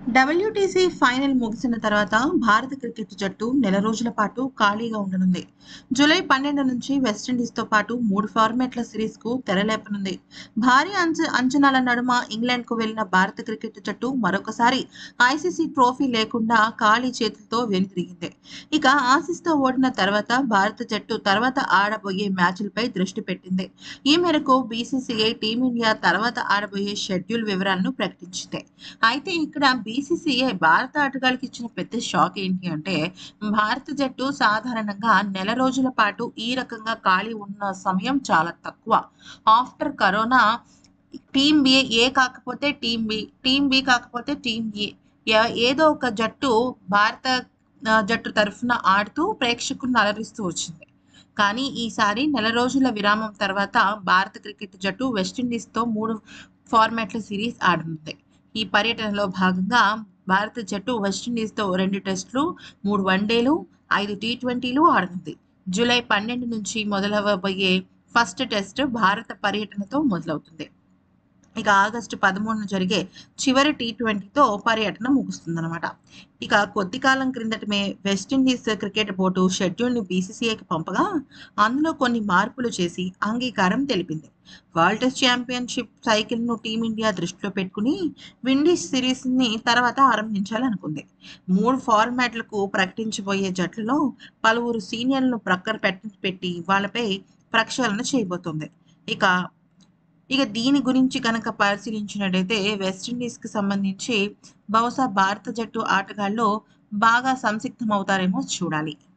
WTC final ముగిసిన తర్వాత భారత క్రికెట్ జట్టు నెల రోజుల పాటు ఖాళీగా ఉండనుంది జూలై పన్నెండు నుంచి వెస్టిండీస్తో పాటు మూడు ఫార్మాట్ల సిరీస్కు తెరలేపనుంది భారీ అంచ అంచనాల నడుమ ఇంగ్లాండ్కు వెళ్లిన భారత క్రికెట్ జట్టు మరొకసారి ఐసీసీ ట్రోఫీ లేకుండా ఖాళీ చేతులతో వెనుదిరిగింది ఇక ఆసీస్తో ఓడిన తర్వాత భారత జట్టు తర్వాత ఆడబోయే మ్యాచ్లపై దృష్టి పెట్టింది ఈ మేరకు బీసీసీఐ టీమిండియా తర్వాత ఆడబోయే షెడ్యూల్ వివరాలను ప్రకటించింది అయితే ఇక్కడ బీసీసీఐ భారత ఆటగాళ్ళకి ఇచ్చిన పెద్ద షాక్ ఏంటి అంటే భారత జట్టు సాధారణంగా నెల రోజుల పాటు ఈ రకంగా ఖాళీ ఉన్న సమయం చాలా తక్కువ after corona team B A కాకపోతే టీం బి టీం బి కాకపోతే టీం ఏ ఏ- ఏదో ఒక జట్టు భారత ఆ, జట్టు తరఫున ఆడుతూ ప్రేక్షకులను అలరిస్తూ వచ్చింది కానీ ఈసారి నెల రోజుల విరామం తర్వాత భారత క్రికెట్ జట్టు వెస్టిండీస్తో మూడు ఫార్మాట్ల సిరీస్ ఆడనుంది ఈ పర్యటనలో భాగంగా భారత జట్టు వెస్టిండీస్తో రెండు టెస్టులు మూడు వన్డేలు ఐదు టీ ట్వంటీలు ఆడనుంది జూలై పన్నెండు నుంచి మొదలవబోయే ఫస్ట్ టెస్ట్ భారత పర్యటనతో మొదలవుతుంది ఇక ఆగస్టు పదమూడున జరిగే చివరి టీ ట్వంటీతో పర్యటన ముగుస్తుందన్నమాట ఇక కొద్ది కాలం క్రిందటమే వెస్టిండీస్ క్రికెట్ బోర్డు షెడ్యూల్ని బీసీసీఐకి పంపగా అందులో కొన్ని మార్పులు చేసి అంగీకారం తెలిపింది వరల్డ్ ఛాంపియన్షిప్ సైకిల్ను టీమిండియా దృష్టిలో పెట్టుకుని విండీస్ సిరీస్ని తర్వాత ఆరంభించాలనుకుంది మూడు ఫార్మాట్లకు ప్రకటించబోయే జట్లలో పలువురు సీనియర్లను ప్రక్కన పెట్టి పెట్టి వాళ్ళపై ప్రక్షాళన చేయబోతోంది ఇక ఇక దీని గురించి కనుక పరిశీలించినట్టయితే వెస్టిండీస్కి సంబంధించి బహుశా భారత జట్టు ఆటగాళ్ళు బాగా సంసిగ్ధమవుతారేమో చూడాలి